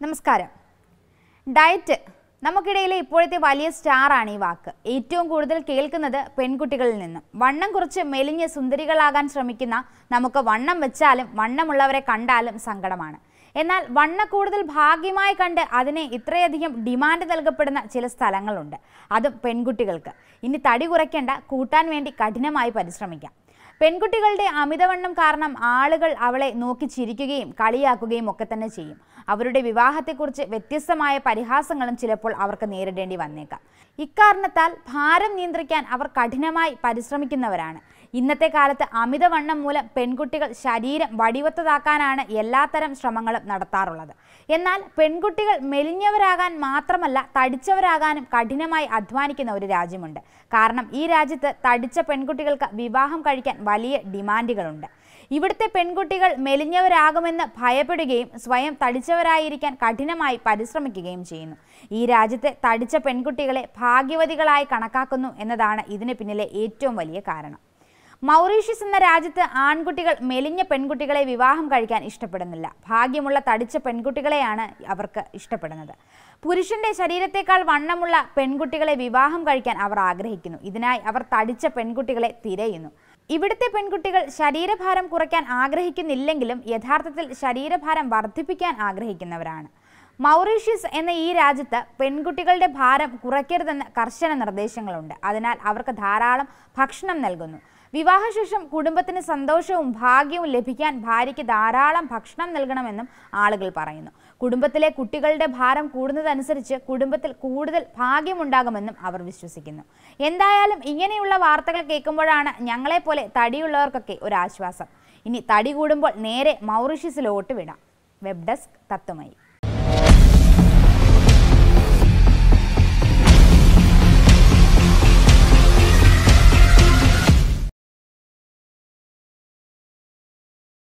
നമസ്കാരം ഡയറ്റ് നമുക്കിടയിലെ ഇപ്പോഴത്തെ വലിയ സ്റ്റാറാണ് ഈ വാക്ക് ഏറ്റവും കൂടുതൽ കേൾക്കുന്നത് പെൺകുട്ടികളിൽ നിന്നും വണ്ണം കുറച്ച് മെലിഞ്ഞ് സുന്ദരികളാകാൻ ശ്രമിക്കുന്ന നമുക്ക് വണ്ണം വെച്ചാലും വണ്ണമുള്ളവരെ കണ്ടാലും സങ്കടമാണ് എന്നാൽ വണ്ണ കൂടുതൽ ഭാഗ്യമായി കണ്ട് അതിനെ ഇത്രയധികം ഡിമാൻഡ് നൽകപ്പെടുന്ന ചില സ്ഥലങ്ങളുണ്ട് അതും പെൺകുട്ടികൾക്ക് ഇനി തടി കുറയ്ക്കേണ്ട കൂട്ടാൻ വേണ്ടി കഠിനമായി പരിശ്രമിക്കാം പെൺകുട്ടികളുടെ അമിതവണ്ണം കാരണം ആളുകൾ അവളെ നോക്കി ചിരിക്കുകയും കളിയാക്കുകയും ഒക്കെ തന്നെ ചെയ്യും അവരുടെ വിവാഹത്തെക്കുറിച്ച് വ്യത്യസ്തമായ പരിഹാസങ്ങളും ചിലപ്പോൾ അവർക്ക് നേരിടേണ്ടി വന്നേക്കാം ഇക്കാരണത്താൽ ഭാരം നിയന്ത്രിക്കാൻ അവർ കഠിനമായി പരിശ്രമിക്കുന്നവരാണ് ഇന്നത്തെ കാലത്ത് അമിതവണ്ണം മൂലം പെൺകുട്ടികൾ ശരീരം വടിവത്തതാക്കാനാണ് എല്ലാത്തരം ശ്രമങ്ങളും നടത്താറുള്ളത് എന്നാൽ പെൺകുട്ടികൾ മെലിഞ്ഞവരാകാൻ മാത്രമല്ല തടിച്ചവരാകാനും കഠിനമായി അധ്വാനിക്കുന്ന ഒരു രാജ്യമുണ്ട് കാരണം ഈ രാജ്യത്ത് തടിച്ച പെൺകുട്ടികൾക്ക് വിവാഹം കഴിക്കാൻ വലിയ ഡിമാൻഡുകളുണ്ട് ഇവിടുത്തെ പെൺകുട്ടികൾ മെലിഞ്ഞവരാകുമെന്ന് ഭയപ്പെടുകയും സ്വയം തടിച്ചവരായിരിക്കാൻ കഠിനമായി പരിശ്രമിക്കുകയും ചെയ്യുന്നു ഈ രാജ്യത്തെ തടിച്ച പെൺകുട്ടികളെ ഭാഗ്യവതികളായി കണക്കാക്കുന്നു എന്നതാണ് ഇതിന് പിന്നിലെ ഏറ്റവും വലിയ കാരണം മൗറീഷ്യസ് എന്ന രാജ്യത്ത് ആൺകുട്ടികൾ മെലിഞ്ഞ പെൺകുട്ടികളെ വിവാഹം കഴിക്കാൻ ഇഷ്ടപ്പെടുന്നില്ല ഭാഗ്യമുള്ള തടിച്ച പെൺകുട്ടികളെയാണ് അവർക്ക് ഇഷ്ടപ്പെടുന്നത് പുരുഷന്റെ ശരീരത്തേക്കാൾ വണ്ണമുള്ള പെൺകുട്ടികളെ വിവാഹം കഴിക്കാൻ അവർ ആഗ്രഹിക്കുന്നു ഇതിനായി അവർ തടിച്ച പെൺകുട്ടികളെ തിരയുന്നു ഇവിടുത്തെ പെൺകുട്ടികൾ ശരീരഭാരം കുറയ്ക്കാൻ ആഗ്രഹിക്കുന്നില്ലെങ്കിലും യഥാർത്ഥത്തിൽ ശരീരഭാരം വർദ്ധിപ്പിക്കാൻ ആഗ്രഹിക്കുന്നവരാണ് മൗറീഷ്യസ് എന്ന ഈ രാജ്യത്ത് പെൺകുട്ടികളുടെ ഭാരം കുറയ്ക്കരുതെന്ന് കർശന നിർദ്ദേശങ്ങളുണ്ട് അതിനാൽ അവർക്ക് ധാരാളം ഭക്ഷണം നൽകുന്നു വിവാഹശേഷം കുടുംബത്തിന് സന്തോഷവും ഭാഗ്യവും ലഭിക്കാൻ ഭാര്യയ്ക്ക് ധാരാളം ഭക്ഷണം നൽകണമെന്നും ആളുകൾ പറയുന്നു കുടുംബത്തിലെ കുട്ടികളുടെ ഭാരം കൂടുന്നതനുസരിച്ച് കുടുംബത്തിൽ കൂടുതൽ ഭാഗ്യമുണ്ടാകുമെന്നും അവർ വിശ്വസിക്കുന്നു എന്തായാലും ഇങ്ങനെയുള്ള വാർത്തകൾ കേൾക്കുമ്പോഴാണ് ഞങ്ങളെപ്പോലെ തടിയുള്ളവർക്കൊക്കെ ഒരു ആശ്വാസം ഇനി തടി കൂടുമ്പോൾ നേരെ മൗറീഷ്യസിലോട്ട് വിടാം വെബ് ഡെസ്ക് തത്വമയി